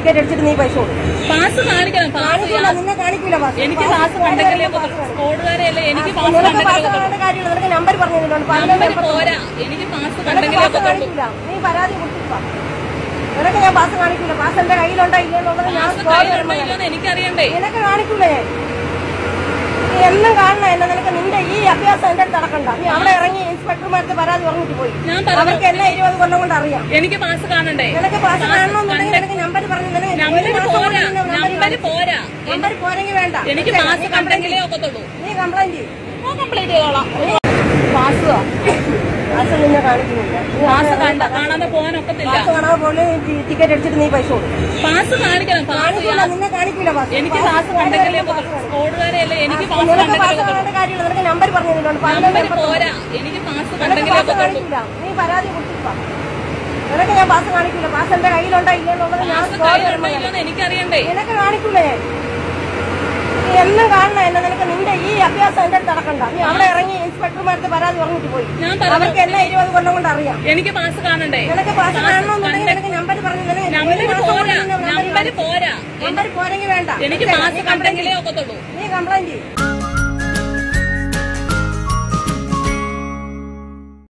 ticket അടിച്ചിട്ട് നീ പൈസ കൊടുക്കും പാസ് കാണിക്കണം പാസ് കാണിക്കൂല നിന്നെ കാണിക്കൂല പാസ് എനിക്ക് പാസ് കണ്ടെങ്കിലേ സ്കോഡുകാരെയല്ലേ എനിക്ക് പാസ് നിനക്ക് പാസ് കണ്ടെങ്കിലേ കാണേണ്ട കാര്യമില്ല നിനക്ക് നമ്പർ പറഞ്ഞു തന്നിട്ടുണ്ട് പതിനൊന്ന് നമ്പർ പോരാ എനിക്ക് പാസ് നിനക്ക് കണ്ടെങ്കിലേ പാസ് കാണിക്കൂല നീ പരാതി കൊടുത്തില്ല നിനക്ക് ഞാൻ പാസ് കാണിക്കൂല പാസ് എന്റെ കയ്യിലുണ്ടോ ഇല്ലയോ എന്നുള്ളത് ഞാൻ പാസ് കയ്യിലുണ്ടോ ഇല്ലയോന്ന് എനിക്കറിയണ്ടേ നിനക്ക് കാണിക്കൂലേ നീ എന്നും കാണണം എന്നെ നിനക്ക് നിന്റെ ഈ അഭ്യാസം എന്റെ അടുത്ത് നടക്കണ്ട നീ അവിടെ ഇറങ്ങി ഇൻസ്പെക്ടർമാർക്ക് പരാതി പറഞ്ഞിട്ട് പോയി ഞാൻ പറഞ്ഞു അവർക്ക് എന്നെ ഇരുപത് കൊല്ലം കൊണ്ട് അറിയാം എനിക്ക് പാസ് കാണണ്ടേ നിനക്ക് പാസ് കാണണമെന്നുണ്ടെങ്കിൽ നിനക്ക് നമ്പർ പറഞ്ഞു നമ്പർ പോരാ നമ്പർ പോരാ നമ്പർ പോരെങ്കിൽ വേണ്ട എനിക്ക് പാസ് കണ്ടെങ്കിലേ ഒക്കത്തുള്ളൂ നീ കംപ്ലൈന്റ് ചെയ്യും ഞാൻ കംപ്ലീറ്റ് ചെയ്തോളാം പാസ് പാസ് നിന്നെ കാണിക്കുന്നില്ല നീ പാസ് കണ്ട കാണാതെ പോകാൻ ഒക്കത്തില്ല പാസ് കാണാതെ പോലെ ടിക്കറ്റ് അടിച്ചിട്ട് നീ പൈസ കൊടുക്കും പാസ് കാണിക്കണം പാസ് കാണിക്കൂല നിന്നെ കാണിക്കൂല പാസ് എനിക്ക് പാസ് കണ്ടെങ്കിലേ സ്കോഡുകാരെയല്ലേ എനിക്ക് പാസ് നിനക്ക് പാസ് കണ്ടെങ്കിലേ കാണേണ്ട കാര്യമില്ല നിനക്ക് നമ്പർ പറഞ്ഞു തന്നിട്ടുണ്ട് പതിനൊന്ന് നമ്പർ പോരാ എനിക്ക് പാസ് നിനക്ക് കണ്ടെങ്കിലേ പാസ് ഒക്കത്തുള്ളൂ കാണിക്കൂല നീ പരാതി കൊടുത്തില്ല നിനക്ക് ഞാൻ പാസ് കാണിക്കൂല പാസ് എന്റെ കയ്യിലുണ്ടോ ഇല്ലയോ എന്നുള്ളത് ഞാൻ പാസ് കയ്യിലുണ്ടോ ഇല്ലയോന്ന് എനിക്കറിയണ്ടേ നിനക്ക് കാണിക്കൂലേ നീ എന്നും കാണണം എന്നെ നിനക്ക് നിന്റെ ഈ അഭ്യാസം എന്റെ അടുത്ത് നടക്കണ്ട നീ അവിടെ ഇറങ്ങി ഇൻസ്പെക്ടർമാർക്ക് പരാതി പറഞ്ഞിട്ട് പോയി ഞാൻ പറഞ്ഞു അവർക്ക് എന്നെ ഇരുപത് കൊല്ലം കൊണ്ട് അറിയാം എനിക്ക് പാസ് കാണണ്ടേ നിനക്ക് പാസ് കാണണമെന്നുണ്ടെങ്കിൽ നിനക്ക് നമ്പർ പറഞ്ഞു നമ്പർ പോരാ നമ്പർ പോരാ നമ്പർ പോരെങ്കിൽ വേണ്ട എനിക്ക് പാസ് കണ്ടെങ്കിലേ ഒക്കത്തുള്ളൂ നീ കംപ്ലൈന്റ് ചെയ്യും